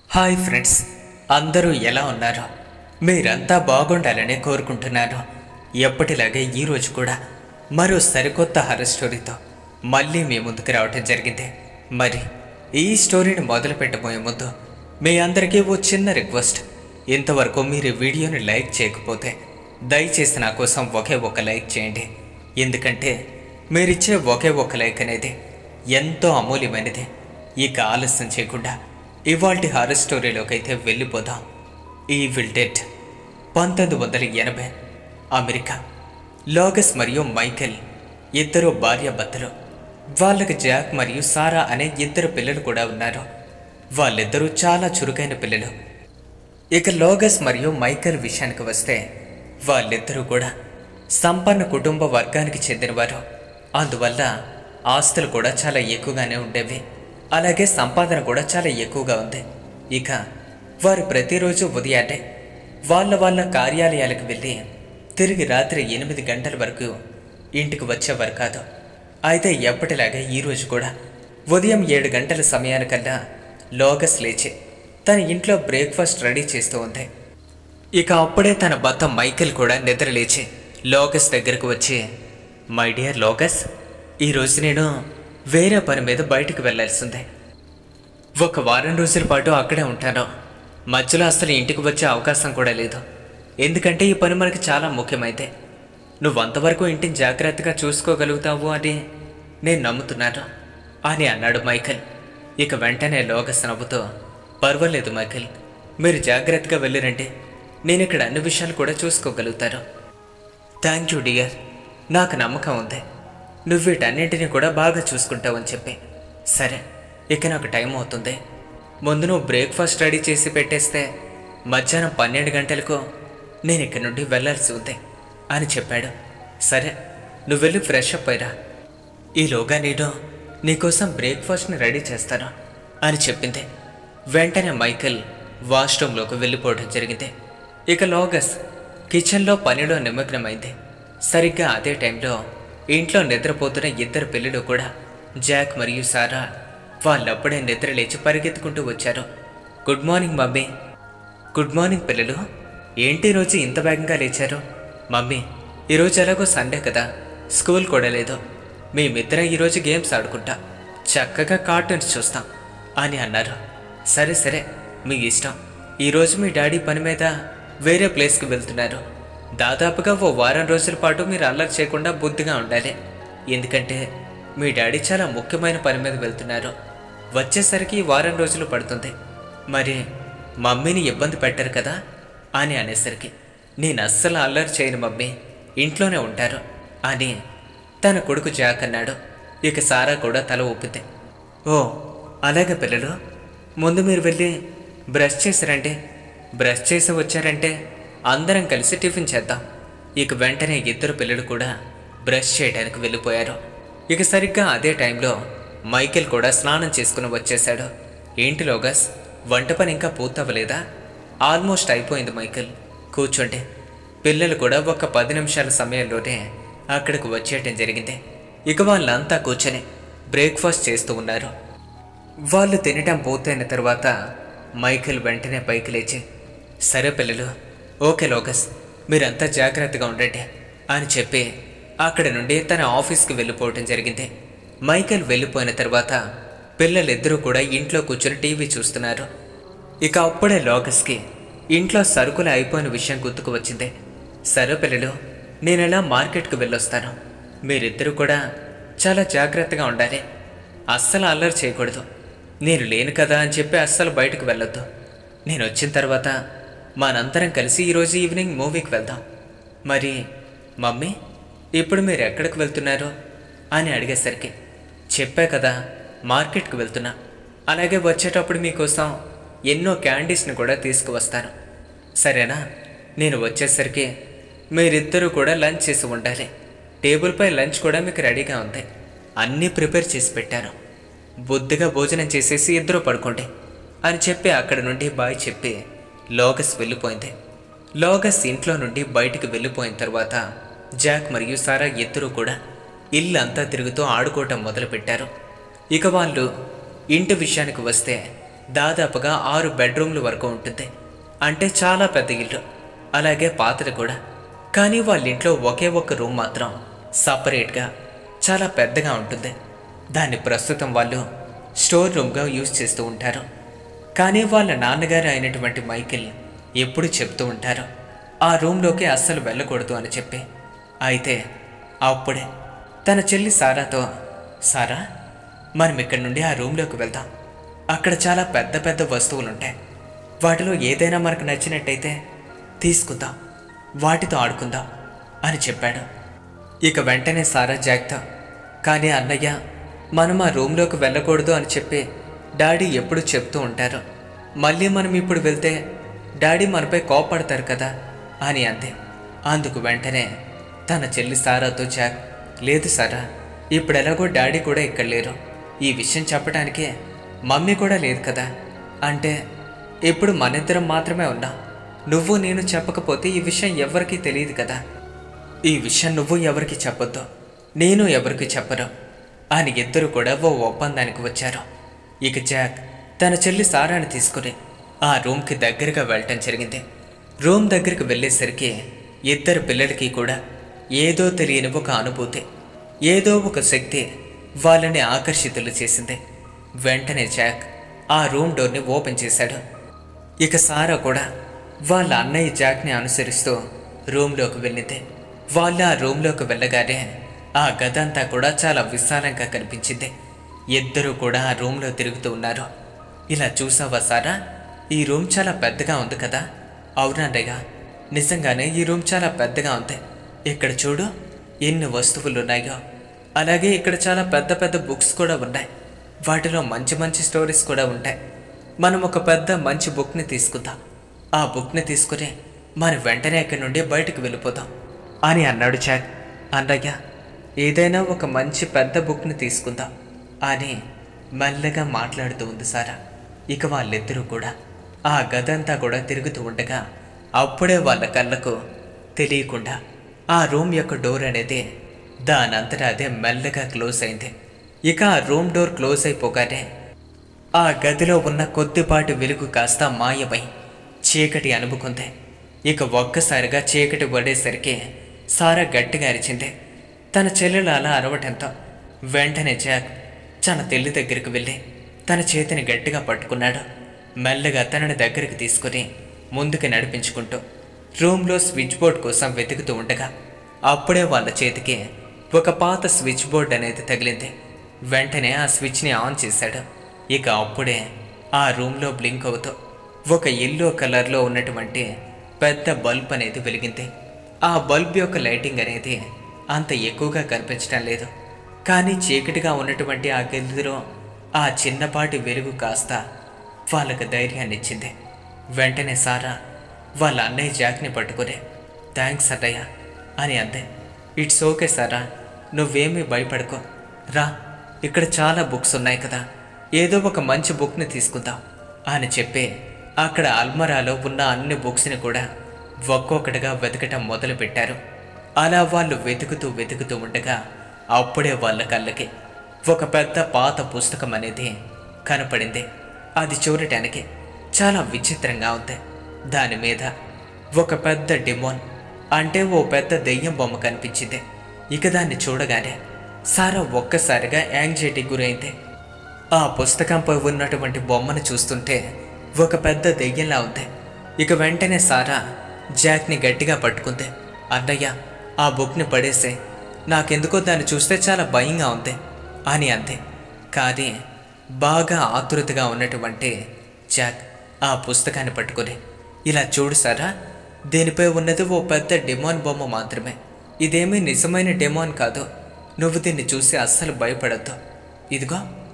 hi friends అందరూ ఎలా ఉన్నారు మీరంతా బాగుండాలని కోరుకుంటున్నాను ఎప్పటిలాగే ఈరోజు కూడా మరో సరికొత్త హర్రర్ స్టోరీతో మళ్ళీ మీ ముందుకు రావటం జరిగింది మరి ఈ స్టోరీని మొదలు పెట్టబోయే ముందు మీ అందరికీ ఓ చిన్న రిక్వెస్ట్ ఇంతవరకు మీరు ఈ వీడియోని లైక్ చేయకపోతే దయచేసి నా కోసం ఒకే ఒక లైక్ చేయండి ఎందుకంటే మీరిచ్చే ఒకే ఒక లైక్ అనేది ఎంతో అమూల్యమైనది ఇక ఆలస్యం చేయకుండా ఇవాల్టి హారర్ స్టోరీలోకి అయితే వెళ్ళిపోదాం ఈ విల్ డెట్ పంతొమ్మిది వందల ఎనభై అమెరికా లోగస్ మరియు మైకెల్ ఇద్దరు భార్యాభర్తలు వాళ్ళకి జాక్ మరియు సారా అనే ఇద్దరు పిల్లలు కూడా ఉన్నారు వాళ్ళిద్దరూ చాలా చురుకైన పిల్లలు ఇక లోగస్ మరియు మైకెల్ విషయానికి వస్తే వాళ్ళిద్దరూ కూడా సంపన్న కుటుంబ వర్గానికి చెందినవారు అందువల్ల ఆస్తులు కూడా చాలా ఎక్కువగానే ఉండేవి అలాగే సంపాదన కూడా చాలా ఎక్కువగా ఉంది ఇక వారు ప్రతిరోజు ఉదయాన్నే వాళ్ళ వాళ్ళ కార్యాలయాలకు వెళ్ళి తిరిగి రాత్రి ఎనిమిది గంటల వరకు ఇంటికి వచ్చేవారు కాదు అయితే ఎప్పటిలాగే ఈరోజు కూడా ఉదయం ఏడు గంటల సమయానికల్లా లోగస్ లేచి తన ఇంట్లో బ్రేక్ఫాస్ట్ రెడీ చేస్తూ ఉంది ఇక అప్పుడే తన భర్త మైకేల్ కూడా నిద్రలేచి లోగస్ దగ్గరకు వచ్చి మై డియర్ లోగస్ ఈరోజు నేను వేరే పని మీద బయటకు వెళ్ళాల్సిందే ఒక వారం రోజుల పాటు అక్కడే ఉంటాను మధ్యలో అసలు ఇంటికి వచ్చే అవకాశం కూడా లేదు ఎందుకంటే ఈ పని మనకి చాలా ముఖ్యమైతే నువ్వు అంతవరకు ఇంటిని జాగ్రత్తగా చూసుకోగలుగుతావు అని నేను నమ్ముతున్నాను అని అన్నాడు మైకేల్ ఇక వెంటనే లోగస్ నవ్వుతూ పర్వాలేదు మైకేల్ మీరు జాగ్రత్తగా వెళ్ళిరండి నేను ఇక్కడ అన్ని విషయాలు కూడా చూసుకోగలుగుతాను థ్యాంక్ యూ డియర్ నాకు నమ్మకం ఉంది నువ్వు వీటన్నింటినీ కూడా బాగా చూసుకుంటావని చెప్పి సరే ఇక నాకు టైం అవుతుంది ముందు నువ్వు బ్రేక్ఫాస్ట్ రెడీ చేసి పెట్టేస్తే మధ్యాహ్నం పన్నెండు గంటలకు నేను ఇక్కడి నుండి వెళ్ళాల్సి ఉంది అని చెప్పాడు సరే నువ్వు వెళ్ళి ఫ్రెష్ అప్ అయ్యరా ఈలోగా నేను నీకోసం బ్రేక్ఫాస్ట్ని రెడీ చేస్తాను అని చెప్పింది వెంటనే మైకేల్ వాష్రూమ్లోకి వెళ్ళిపోవడం జరిగింది ఇక లోగస్ కిచెన్లో పనిలో నిమగ్నమైంది సరిగ్గా అదే టైంలో ఇంట్లో నిద్రపోతున్న ఇద్దరు పిల్లలు కూడా జాక్ మరియు సారా వాళ్ళప్పుడే నిద్ర లేచి పరిగెత్తుకుంటూ వచ్చారు good morning mummy good morning పిల్లలు ఏంటి ఈ రోజు ఇంత వేగంగా లేచారు మమ్మీ ఈరోజు ఎలాగో సండే కదా స్కూల్ కూడా లేదు మేమిద్దరం ఈరోజు గేమ్స్ ఆడుకుంటా చక్కగా కార్టూన్స్ చూస్తాం అని అన్నారు సరే సరే మీ ఇష్టం ఈరోజు మీ డాడీ పని మీద వేరే ప్లేస్కి వెళ్తున్నారు దాదాపుగా ఓ వారం రోజుల పాటు మీరు అల్లరి చేయకుండా బుద్ధిగా ఉండాలి ఎందుకంటే మీ డాడీ చాలా ముఖ్యమైన పని మీద వెళ్తున్నారు వచ్చేసరికి ఈ వారం రోజులు పడుతుంది మరి మమ్మీని ఇబ్బంది పెట్టరు కదా అని అనేసరికి నేను అస్సలు అల్లరి చేయను మమ్మీ ఇంట్లోనే ఉంటారు అని తన కొడుకు జాక్ అన్నాడు ఇక సారా కూడా తల ఊపితే ఓ అలాగే పిల్లలు ముందు మీరు వెళ్ళి బ్రష్ చేశారంటే బ్రష్ చేసి వచ్చారంటే అందరం కలిసి టిఫిన్ చేద్దాం ఇక వెంటనే ఇద్దరు పిల్లలు కూడా బ్రష్ చేయడానికి వెళ్ళిపోయారు ఇక సరిగ్గా అదే టైంలో మైకేల్ కూడా స్నానం చేసుకుని వచ్చేశాడు ఏంటి లోగస్ వంట పని ఇంకా పూర్తవ్వలేదా ఆల్మోస్ట్ అయిపోయింది మైకేల్ కూర్చోండి పిల్లలు కూడా ఒక పది నిమిషాల సమయంలోనే అక్కడికి వచ్చేయటం జరిగింది ఇక వాళ్ళంతా కూర్చొని బ్రేక్ఫాస్ట్ చేస్తూ ఉన్నారు వాళ్ళు తినటం పూర్తయిన తర్వాత మైకేల్ వెంటనే పైకి లేచి సరే పిల్లలు ఓకే లోకస్ మీరంతా జాగ్రత్తగా ఉండండి అని చెప్పి అక్కడ నుండి తన ఆఫీస్కి వెళ్ళిపోవటం జరిగింది మైకేల్ వెళ్ళిపోయిన తర్వాత పిల్లలిద్దరూ కూడా ఇంట్లో కూర్చొని టీవీ చూస్తున్నారు ఇక అప్పుడే లోకస్కి ఇంట్లో సరుకులు అయిపోయిన విషయం గుర్తుకు వచ్చింది సరే పిల్లలు నేను ఎలా మార్కెట్కి వెళ్ళొస్తాను మీరిద్దరూ కూడా చాలా జాగ్రత్తగా ఉండాలి అస్సలు అల్లరి చేయకూడదు నేను లేను కదా అని చెప్పి అస్సలు బయటకు వెళ్ళొద్దు నేను వచ్చిన తర్వాత మనందరం కలిసి ఈరోజు ఈవినింగ్ మూవీకి వెళ్దాం మరి మమ్మీ ఇప్పుడు మీరు ఎక్కడికి వెళ్తున్నారు అని అడిగేసరికి చెప్పా కదా మార్కెట్కి వెళ్తున్నా అలాగే వచ్చేటప్పుడు మీకోసం ఎన్నో క్యాండీస్ని కూడా తీసుకువస్తాను సరేనా నేను వచ్చేసరికి మీరిద్దరూ కూడా లంచ్ చేసి ఉండాలి టేబుల్పై లంచ్ కూడా మీకు రెడీగా ఉంది అన్నీ ప్రిపేర్ చేసి పెట్టాను బుద్ధిగా భోజనం చేసేసి ఇద్దరూ పడుకోండి అని చెప్పి అక్కడి నుండి బాయ్ చెప్పి లోగస్ వెళ్ళిపోయింది లోగస్ ఇంట్లో నుండి బయటికి వెళ్ళిపోయిన తర్వాత జాక్ మరియు సారా ఇద్దరూ కూడా ఇల్లు అంతా తిరుగుతూ ఆడుకోవటం మొదలుపెట్టారు ఇక వాళ్ళు ఇంటి విషయానికి వస్తే దాదాపుగా ఆరు బెడ్రూమ్ల వరకు ఉంటుంది అంటే చాలా పెద్ద ఇల్లు అలాగే పాతది కూడా కానీ వాళ్ళ ఇంట్లో ఒకే ఒక్క రూమ్ మాత్రం సపరేట్గా చాలా పెద్దగా ఉంటుంది దాన్ని ప్రస్తుతం వాళ్ళు స్టోర్ రూమ్గా యూజ్ చేస్తూ ఉంటారు కానీ వాళ్ళ నాన్నగారు అయినటువంటి మైకిల్ ఎప్పుడు చెప్తూ ఉంటారు ఆ రూమ్లోకి అస్సలు వెళ్ళకూడదు అని చెప్పి అయితే అప్పుడే తన చెల్లి సారాతో సారా మనం ఇక్కడి నుండి ఆ రూమ్లోకి వెళ్దాం అక్కడ చాలా పెద్ద పెద్ద వస్తువులు ఉంటాయి వాటిలో ఏదైనా మనకు నచ్చినట్టయితే తీసుకుందాం వాటితో ఆడుకుందాం అని చెప్పాడు ఇక వెంటనే సారా జాగ్తో కానీ అన్నయ్య మనం ఆ రూమ్లోకి వెళ్ళకూడదు అని చెప్పి డాడీ ఎప్పుడు చెప్తూ ఉంటారు మళ్ళీ మనం ఇప్పుడు వెళ్తే డాడీ మనపై కోపడతారు కదా అని అంది అందుకు వెంటనే తన చెల్లి సారాతో జాక్ లేదు సారా ఇప్పుడు ఎలాగో డాడీ కూడా ఇక్కడ లేరు ఈ విషయం చెప్పడానికే మమ్మీ కూడా లేదు కదా అంటే ఇప్పుడు మనిద్దరం మాత్రమే ఉన్నాం నువ్వు నేను చెప్పకపోతే ఈ విషయం ఎవరికీ తెలియదు కదా ఈ విషయం నువ్వు ఎవరికి చెప్పొద్దు నేను ఎవరికి చెప్పరు అని ఇద్దరు కూడా ఓ ఒప్పందానికి వచ్చారు ఇక జాక్ తన చెల్లి సారాని తీసుకుని ఆ రూమ్కి దగ్గరగా వెళ్ళటం జరిగింది రూమ్ దగ్గరికి వెళ్ళేసరికి ఇద్దరు పిల్లలకి కూడా ఏదో తెలియని ఒక అనుభూతి ఏదో ఒక శక్తి వాళ్ళని ఆకర్షితులు చేసింది వెంటనే జాక్ ఆ రూమ్ డోర్ని ఓపెన్ చేశాడు ఇక సారా కూడా వాళ్ళ అన్నయ్య జాక్ని అనుసరిస్తూ రూమ్లోకి వెళ్ళింది వాళ్ళు ఆ రూమ్లోకి వెళ్ళగానే ఆ గద అంతా కూడా చాలా విశాలంగా కనిపించింది ఇద్దరూ కూడా ఆ రూమ్లో తిరుగుతూ ఉన్నారు ఇలా చూసావా సారా ఈ రూమ్ చాలా పెద్దగా ఉంది కదా అవునన్నయ్య నిజంగానే ఈ రూమ్ చాలా పెద్దగా ఉంది ఇక్కడ చూడు ఎన్ని వస్తువులు ఉన్నాయో అలాగే ఇక్కడ చాలా పెద్ద పెద్ద బుక్స్ కూడా ఉన్నాయి వాటిలో మంచి మంచి స్టోరీస్ కూడా ఉంటాయి మనం ఒక పెద్ద మంచి బుక్ని తీసుకుందాం ఆ బుక్ని తీసుకుని మనం వెంటనే ఇక్కడి నుండి బయటకు వెళ్ళిపోదాం అని అన్నాడు చాక్ అన్నయ్య ఏదైనా ఒక మంచి పెద్ద బుక్ని తీసుకుందాం అని మెల్లగా మాట్లాడుతూ ఉంది సారా ఇక వాళ్ళిద్దరూ కూడా ఆ గదంతా కూడా తిరుగుతూ ఉండగా అప్పుడే వాళ్ళ కళ్ళకు తెలియకుండా ఆ రూమ్ యొక్క డోర్ అనేది దానంతటా అదే మెల్లగా క్లోజ్ అయింది ఇక ఆ రూమ్ డోర్ క్లోజ్ అయిపోగానే ఆ గదిలో ఉన్న కొద్దిపాటి వెలుగు కాస్త మాయమై చీకటి అనుభుకుంది ఇక ఒక్కసారిగా చీకటి పడేసరికి సారా గట్టిగా అరిచింది తన చెల్లెలు అలా అరవటంతో వెంటనే జాక్ తన తెల్లి దగ్గరికి వెళ్ళి తన చేతిని గట్టిగా పట్టుకున్నాడు మెల్లగా తనని దగ్గరికి తీసుకుని ముందుకు నడిపించుకుంటూ రూమ్లో స్విచ్ బోర్డ్ కోసం వెతుకుతూ ఉండగా అప్పుడే వాళ్ళ చేతికి ఒక పాత స్విచ్ బోర్డ్ అనేది తగిలింది వెంటనే ఆ స్విచ్ని ఆన్ చేశాడు ఇక అప్పుడే ఆ రూమ్లో బ్లింక్ అవుతూ ఒక ఎల్లో కలర్లో ఉన్నటువంటి పెద్ద బల్బ్ అనేది వెలిగింది ఆ బల్బ్ యొక్క లైటింగ్ అనేది అంత ఎక్కువగా కనిపించడం లేదు కానీ చీకటిగా ఉన్నటువంటి ఆ గదిలో ఆ చిన్నపాటి వెలుగు కాస్త వాళ్ళకు ధైర్యాన్ని ఇచ్చింది వెంటనే సారా వాళ్ళ అన్నయ్య జాక్ని పట్టుకుని థ్యాంక్స్ అన్నయ్య అని అందే ఇట్స్ ఓకే సారా నువ్వేమీ భయపడుకో రా ఇక్కడ చాలా బుక్స్ ఉన్నాయి కదా ఏదో ఒక మంచి బుక్ని తీసుకుందాం అని చెప్పి అక్కడ అల్మరాలో ఉన్న అన్ని బుక్స్ని కూడా ఒక్కొక్కటిగా వెతకటం మొదలుపెట్టారు అలా వాళ్ళు వెతుకుతూ వెతుకుతూ ఉండగా అప్పుడే వాళ్ళ కళ్ళకి ఒక పెద్ద పాత పుస్తకం అనేది కనపడింది అది చూడటానికి చాలా విచిత్రంగా ఉంది దాని మీద ఒక పెద్ద డిమోన్ అంటే ఓ పెద్ద దెయ్యం బొమ్మ కనిపించింది ఇక దాన్ని చూడగానే సారా ఒక్కసారిగా యాంగ్జైటీ గురైంది ఆ పుస్తకంపై ఉన్నటువంటి బొమ్మను చూస్తుంటే ఒక పెద్ద దెయ్యంలా ఉంది ఇక వెంటనే సారా జాక్ని గట్టిగా పట్టుకుంది అన్నయ్య ఆ బుక్ని పడేసే నాకెందుకో దాన్ని చూస్తే చాలా భయంగా ఉంది అని అంది కానీ బాగా ఆతృతగా ఉన్నటువంటి జాక్ ఆ పుస్తకాన్ని పట్టుకుని ఇలా చూడు సారా దీనిపై ఉన్నది ఓ పెద్ద డెమోన్ బొమ్మ మాత్రమే ఇదేమీ నిజమైన డెమోన్ కాదు నువ్వు దీన్ని చూసి అస్సలు భయపడద్దు ఇదిగో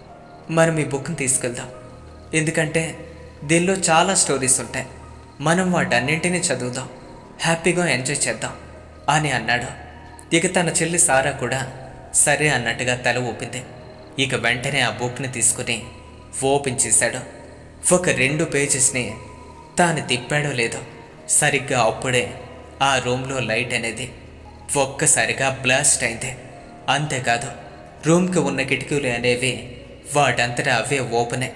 మనం ఈ బుక్ని తీసుకెళ్దాం ఎందుకంటే దీనిలో చాలా స్టోరీస్ ఉంటాయి మనం వాటన్నింటినీ చదువుదాం హ్యాపీగా ఎంజాయ్ చేద్దాం అని అన్నాడు ఇక తన చెల్లి సారా కూడా సరే అన్నట్టుగా తల ఊపింది ఇక వెంటనే ఆ బుక్ని తీసుకుని ఓపెన్ చేశాడు ఒక రెండు పేజెస్ని తాను తిప్పాడో లేదో సరిగ్గా అప్పుడే ఆ రూమ్లో లైట్ అనేది ఒక్కసారిగా బ్లాస్ట్ అయింది అంతేకాదు రూమ్కి ఉన్న కిటికీలు అనేవి వాటంతటా అవే ఓపెనే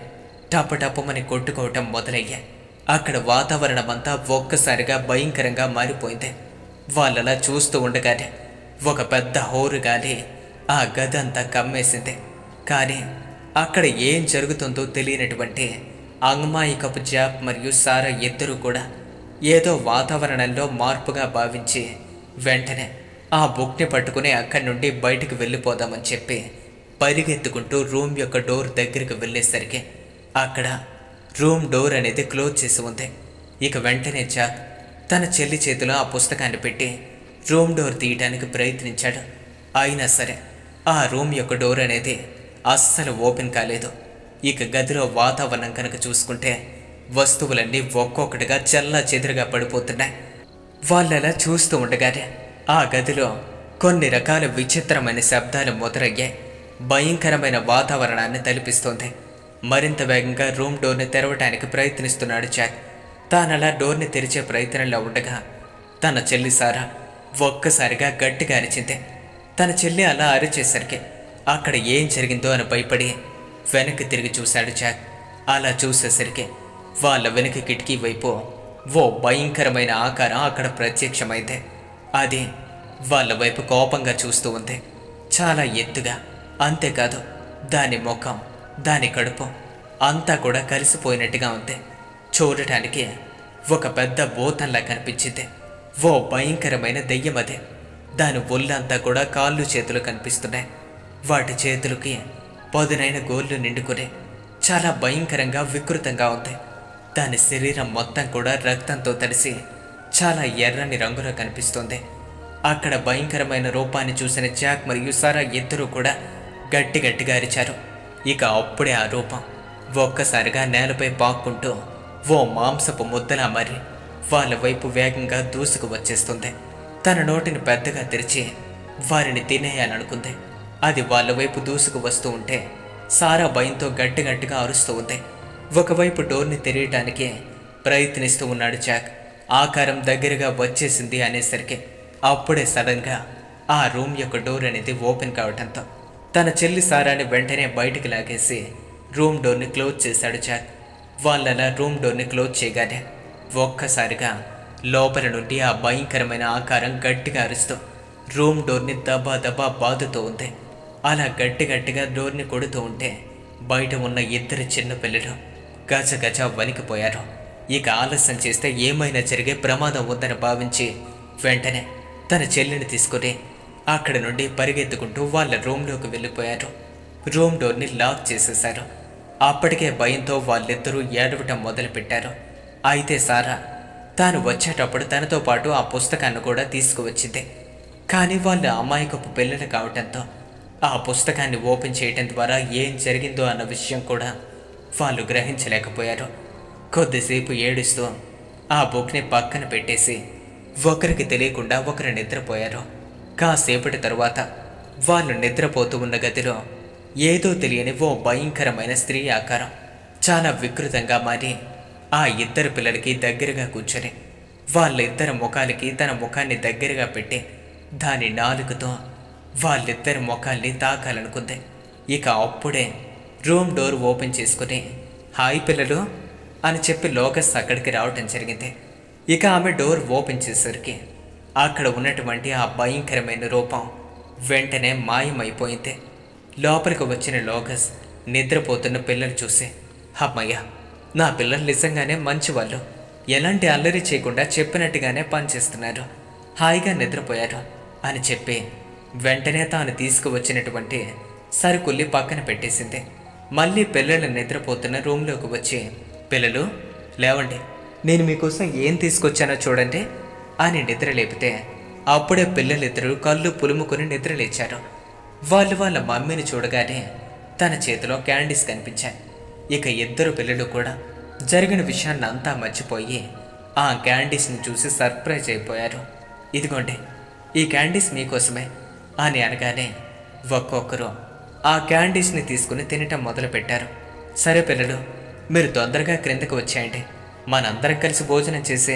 టప టపమని కొట్టుకోవటం మొదలయ్యాయి అక్కడ వాతావరణం అంతా ఒక్కసారిగా భయంకరంగా మారిపోయింది వాళ్ళలా చూస్తూ ఉండగానే ఒక పెద్ద హోరు గాలి ఆ గది అంతా కమ్మేసింది కానీ అక్కడ ఏం జరుగుతుందో తెలియనటువంటి అమ్మాయికపు జాబ్ మరియు సారా ఇద్దరూ కూడా ఏదో వాతావరణంలో మార్పుగా భావించి వెంటనే ఆ బుక్ని పట్టుకుని అక్కడి నుండి బయటికి వెళ్ళిపోదామని చెప్పి పరిగెత్తుకుంటూ రూమ్ యొక్క డోర్ దగ్గరికి వెళ్ళేసరికి అక్కడ రూమ్ డోర్ అనేది క్లోజ్ చేసి ఉంది ఇక వెంటనే జాక్ తన చెల్లి చేతిలో ఆ పుస్తకాన్ని పెట్టి రూమ్ డోర్ తీయడానికి ప్రయత్నించాడు అయినా సరే ఆ రూమ్ యొక్క డోర్ అనేది అస్సలు ఓపెన్ కాలేదు ఇక గదిలో వాతావరణం కనుక చూసుకుంటే వస్తువులన్నీ ఒక్కొక్కటిగా చల్లా చెదురుగా పడిపోతున్నాయి వాళ్ళలా చూస్తూ ఉండగానే ఆ గదిలో కొన్ని రకాల విచిత్రమైన శబ్దాలు మొదలయ్యాయి భయంకరమైన వాతావరణాన్ని తలపిస్తోంది మరింత వేగంగా రూమ్ డోర్ని తెరవటానికి ప్రయత్నిస్తున్నాడు జాక్ తానలా డోర్ని తెరిచే ప్రయత్నంలో ఉండగా తన చెల్లి సారా ఒక్కసారిగా గట్టిగా అరిచింది తన చెల్లి అలా అరిచేసరికి అక్కడ ఏం జరిగిందో అని భయపడి వెనక్కి తిరిగి చూశాడు జాక్ అలా చూసేసరికి వాళ్ళ వెనక కిటికీ వైపు ఓ భయంకరమైన ఆకారం అక్కడ ప్రత్యక్షమైంది అది వాళ్ళ వైపు కోపంగా చూస్తూ ఉంది చాలా ఎత్తుగా అంతేకాదు దాని ముఖం దాని కడుపు అంతా కూడా కలిసిపోయినట్టుగా ఉంది చూడటానికి ఒక పెద్ద భూతంలా కనిపించింది ఓ భయంకరమైన దెయ్యం అది దాని ఒళ్ళంతా కూడా కాళ్ళు చేతులు కనిపిస్తున్నాయి వాటి చేతులకి పదునైన గోళ్ళు నిండుకుని చాలా భయంకరంగా వికృతంగా ఉంది దాని శరీరం మొత్తం కూడా రక్తంతో తడిసి చాలా ఎర్రని రంగులో కనిపిస్తుంది అక్కడ భయంకరమైన రూపాన్ని చూసిన జాక్ మరియు సారా ఇద్దరూ కూడా గట్టి గట్టిగా అరిచారు ఇక అప్పుడే ఆ రూపం ఒక్కసారిగా నేలపై పాక్కుంటూ ఓ మాంసపు ముద్దలా మరి వాళ్ళ వైపు వేగంగా దూసుకు వచ్చేస్తుంది తన నోటిని పెద్దగా తెరిచి వారిని తినేయాలనుకుంది అది వాళ్ళ వైపు దూసుకు వస్తూ ఉంటే సారా భయంతో గట్టి గట్టిగా అరుస్తూ ఉంది ఒకవైపు డోర్ని తెరియటానికి ప్రయత్నిస్తూ ఉన్నాడు జాక్ ఆకారం దగ్గరగా వచ్చేసింది అనేసరికి అప్పుడే సడన్గా ఆ రూమ్ యొక్క డోర్ అనేది ఓపెన్ కావటంతో తన చెల్లి సారాని వెంటనే బయటికి లాగేసి రూమ్ డోర్ని క్లోజ్ చేశాడు జాక్ వాళ్ళలా రూమ్ డోర్ని క్లోజ్ చేయగానే ఒక్కసారిగా లోపల నుండి ఆ భయంకరమైన ఆకారం గట్టిగా అరుస్తూ రూమ్ డోర్ని దబా దబా బాదుతూ ఉంది అలా గట్టి గట్టిగా డోర్ని కొడుతూ ఉంటే బయట ఉన్న ఇద్దరు చిన్న పిల్లలు గజ గజ వణికిపోయారు ఇక ఆలస్యం చేస్తే ఏమైనా జరిగే ప్రమాదం ఉందని భావించి వెంటనే తన చెల్లిని తీసుకుని అక్కడ నుండి పరిగెత్తుకుంటూ వాళ్ళ రూమ్లోకి వెళ్ళిపోయారు రూమ్ డోర్ని లాక్ చేసేశారు అప్పటికే భయంతో వాళ్ళిద్దరూ ఏడవటం మొదలుపెట్టారు అయితే సారా తాను వచ్చేటప్పుడు తనతో పాటు ఆ పుస్తకాన్ని కూడా తీసుకువచ్చింది కానీ వాళ్ళ అమాయకపు పిల్లలు కావటంతో ఆ పుస్తకాన్ని ఓపెన్ చేయటం ద్వారా ఏం జరిగిందో అన్న విషయం కూడా వాళ్ళు గ్రహించలేకపోయారు కొద్దిసేపు ఏడుస్తూ ఆ బుక్ని పక్కన పెట్టేసి ఒకరికి తెలియకుండా ఒకరు నిద్రపోయారు కాసేపటి తరువాత వాళ్ళు నిద్రపోతూ ఉన్న గదిలో ఏదో తెలియని ఓ భయంకరమైన స్త్రీ ఆకారం చాలా వికృతంగా మారి ఆ ఇద్దరు పిల్లలకి దగ్గరగా కూర్చొని వాళ్ళిద్దరి ముఖాలకి తన ముఖాన్ని దగ్గరగా పెట్టి దాని నాలుకతో వాళ్ళిద్దరి ముఖాల్ని తాకాలనుకుంది ఇక అప్పుడే రూమ్ డోర్ ఓపెన్ చేసుకుని హాయ్ పిల్లలు అని చెప్పి లోకస్ అక్కడికి రావటం జరిగింది ఇక ఆమె డోర్ ఓపెన్ చేసరికి అక్కడ ఉన్నటువంటి ఆ భయంకరమైన రూపం వెంటనే మాయమైపోయింది లోపలికి వచ్చిన లోకస్ నిద్రపోతున్న పిల్లలు చూసి అమ్మయ్య నా పిల్లలు నిజంగానే మంచివాళ్ళు ఎలాంటి అల్లరి చేయకుండా చెప్పినట్టుగానే పనిచేస్తున్నారు హాయిగా నిద్రపోయారు అని చెప్పి వెంటనే తాను తీసుకువచ్చినటువంటి సరుకుల్ని పక్కన పెట్టేసింది మళ్ళీ పిల్లలు నిద్రపోతున్న రూమ్లోకి వచ్చి పిల్లలు లేవండి నేను మీకోసం ఏం తీసుకొచ్చానో చూడండి అని నిద్ర లేపితే అప్పుడే పిల్లలిద్దరూ కళ్ళు పులుముకొని నిద్రలేచారు వాళ్ళు వాళ్ళ మమ్మీని చూడగానే తన చేతిలో క్యాండీస్ కనిపించాయి ఇక ఇద్దరు పిల్లలు కూడా జరిగిన విషయాన్ని అంతా మర్చిపోయి ఆ క్యాండీస్ని చూసి సర్ప్రైజ్ అయిపోయారు ఇదిగోండి ఈ క్యాండీస్ మీకోసమే అని అనగానే ఒక్కొక్కరు ఆ క్యాండీస్ని తీసుకుని తినటం మొదలుపెట్టారు సరే పిల్లలు మీరు తొందరగా క్రిందకు వచ్చేయండి మనందరం కలిసి భోజనం చేసే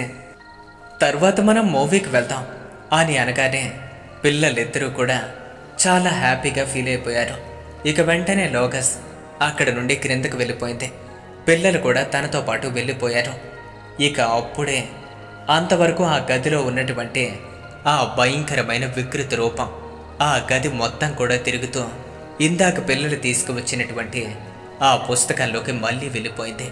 తర్వాత మనం మూవీకి వెళ్దాం అని అనగానే పిల్లలిద్దరూ కూడా చాలా హ్యాపీగా ఫీల్ అయిపోయారు ఇక వెంటనే లోగస్ అక్కడ నుండి క్రిందకు వెళ్ళిపోయింది పిల్లలు కూడా తనతో పాటు వెళ్ళిపోయారు ఇక అప్పుడే అంతవరకు ఆ గదిలో ఉన్నటువంటి ఆ భయంకరమైన వికృత రూపం ఆ గది మొత్తం కూడా తిరుగుతూ ఇందాక పిల్లలు తీసుకువచ్చినటువంటి ఆ పుస్తకంలోకి మళ్ళీ వెళ్ళిపోయింది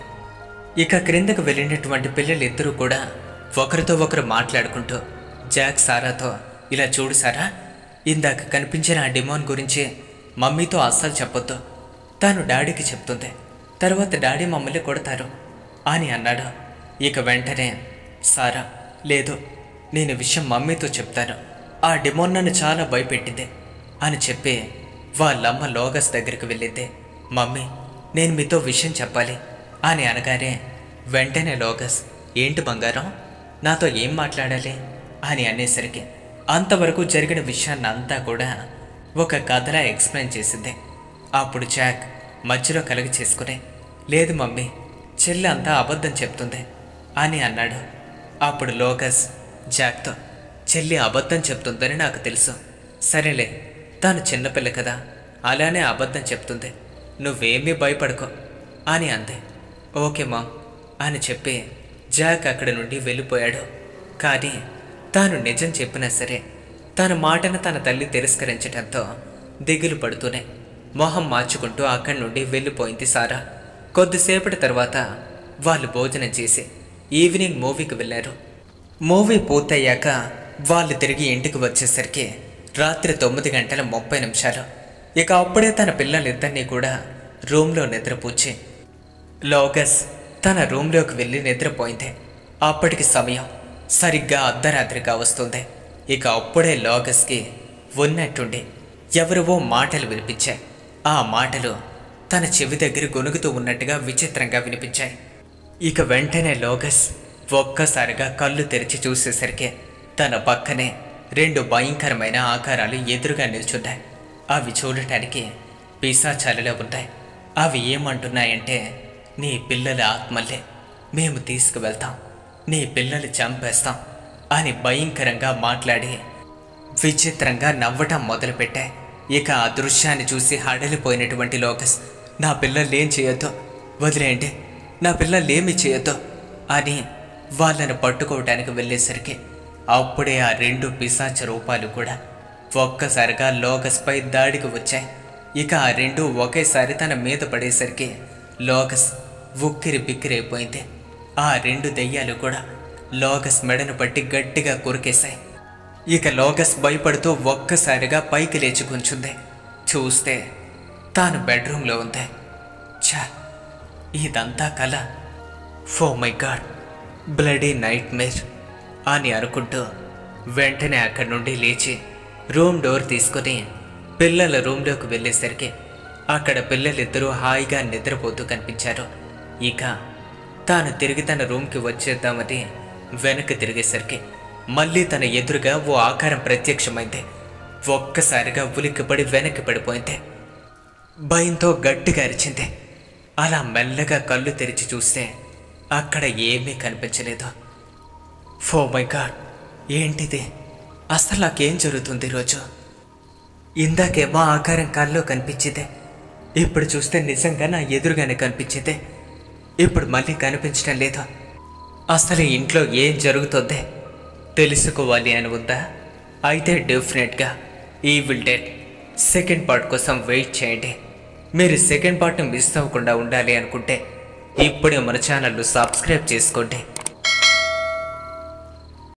ఇక క్రిందకు వెళ్ళినటువంటి పిల్లలిద్దరూ కూడా ఒకరితో ఒకరు మాట్లాడుకుంటూ జాక్ సారాతో ఇలా చూడు సారా ఇందాక కనిపించిన ఆ డిమాన్ గురించి మమ్మీతో అస్సలు చెప్పొద్దు తాను డాడీకి చెప్తుంది తర్వాత డాడీ మమ్మల్ని కొడతారు అని అన్నాడు ఇక వెంటనే సారా లేదు నేను విషయం మమ్మీతో చెప్తాను ఆ డిమోన్ నన్ను చాలా భయపెట్టింది అని చెప్పి వాళ్ళమ్మ లోగస్ దగ్గరికి వెళ్ళింది మమ్మీ నేను మీతో విషయం చెప్పాలి అని అనగానే వెంటనే లోగస్ ఏంటి బంగారం నాతో ఏం మాట్లాడాలి అని అనేసరికి అంతవరకు జరిగిన విషయాన్ని అంతా కూడా ఒక కథలా ఎక్స్ప్లెయిన్ చేసింది అప్పుడు జాక్ మధ్యలో కలుగు చేసుకుని లేదు మమ్మీ చెల్లి అంతా అబద్ధం చెప్తుంది అని అన్నాడు అప్పుడు లోకస్ జాక్తో చెల్లి అబద్ధం చెప్తుందని నాకు తెలుసు సరేలే తాను చిన్నపిల్ల కదా అలానే అబద్ధం చెప్తుంది నువ్వేమీ భయపడకో అని అంది ఓకే మామ్ అని చెప్పి జాక్ అక్కడి నుండి వెళ్ళిపోయాడు కానీ తాను నిజం చెప్పినా సరే తన మాటను తన తల్లి తిరస్కరించడంతో దిగులు పడుతూనే మొహం మార్చుకుంటూ అక్కడి నుండి వెళ్ళిపోయింది సారా కొద్దిసేపటి తర్వాత వాళ్ళు భోజనం చేసి ఈవినింగ్ మూవీకి వెళ్ళారు మూవీ పూర్తయ్యాక వాళ్ళు తిరిగి ఇంటికి వచ్చేసరికి రాత్రి తొమ్మిది గంటల ముప్పై నిమిషాలు ఇక అప్పుడే తన పిల్లలిద్దరినీ కూడా రూమ్లో నిద్రపూచి లోగస్ తన రూమ్లోకి వెళ్ళి నిద్రపోయింది అప్పటికి సమయం సరిగ్గా అర్ధరాత్రిగా వస్తుంది ఇక అప్పుడే లోగస్కి ఉన్నట్టుండి ఎవరివో మాటలు వినిపించాయి ఆ మాటలు తన చెవి దగ్గర గొనుగుతూ ఉన్నట్టుగా విచిత్రంగా వినిపించాయి ఇక వెంటనే లోగస్ ఒక్కసారిగా కళ్ళు తెరిచి చూసేసరికి తన పక్కనే రెండు భయంకరమైన ఆకారాలు ఎదురుగా నిల్చున్నాయి అవి చూడటానికి పిశాచాలులో ఉంటాయి అవి ఏమంటున్నాయంటే నీ పిల్లల ఆత్మలే మేము తీసుకువెళ్తాం నీ పిల్లలు చంపేస్తాం అని భయంకరంగా మాట్లాడి విచిత్రంగా నవ్వటం మొదలుపెట్టాయి ఇక ఆ దృశ్యాన్ని చూసి హడలిపోయినటువంటి లోకస్ నా పిల్లలు ఏం చేయొద్దు వదిలేయండి నా పిల్లలు ఏమి చేయొద్దు అని వాళ్ళని పట్టుకోవడానికి వెళ్ళేసరికి అప్పుడే ఆ రెండు పిశాచ రూపాలు కూడా ఒక్కసారిగా లోకస్పై దాడికి వచ్చాయి ఇక ఆ రెండు ఒకేసారి తన మీద పడేసరికి లోకస్ ఉక్కిరి బిక్కిరైపోయింది ఆ రెండు దెయ్యాలు కూడా లోకస్ మెడను పట్టి గట్టిగా కొరికేశాయి ఇక లోకస్ భయపడుతూ ఒక్కసారిగా పైకి లేచి కూర్చుంది చూస్తే తాను బెడ్రూమ్లో ఉంది ఛా ఇదంతా కల ఫో my god bloody nightmare అని అనుకుంటూ వెంటనే అక్కడి నుండి లేచి రూమ్ డోర్ తీసుకుని పిల్లల రూమ్లోకి వెళ్ళేసరికి అక్కడ పిల్లలిద్దరూ హాయిగా నిద్రపోతూ కనిపించారు ఇక తాను తిరిగి తన రూమ్కి వచ్చేద్దామని వెనక్కి తిరిగేసరికి మళ్ళీ తన ఎదురుగా ఓ ఆకారం ప్రత్యక్షమైంది ఒక్కసారిగా ఉలిక్కిపడి వెనక్కి పడిపోయింది భయంతో గట్టిగా అరిచింది అలా మెల్లగా కళ్ళు తెరిచి చూస్తే అక్కడ ఏమీ కనిపించలేదు ఫో మై గాడ్ ఏంటిది అసలు నాకేం జరుగుతుంది ఈరోజు ఇందాకేమో ఆకారం కల్లో కనిపించింది ఇప్పుడు చూస్తే నిజంగా నా ఎదురుగానే కనిపించింది ఇప్పుడు మళ్ళీ కనిపించడం లేదు అసలు ఇంట్లో ఏం జరుగుతుంది తెలుసుకోవాలి అని ఉందా అయితే డెఫినెట్గా ఈ విల్ డెట్ సెకండ్ పార్ట్ కోసం వెయిట్ చేయండి మీరు సెకండ్ పార్ట్ని మిస్ అవ్వకుండా ఉండాలి అనుకుంటే ఇప్పుడే మన ఛానల్ను సబ్స్క్రైబ్ చేసుకోండి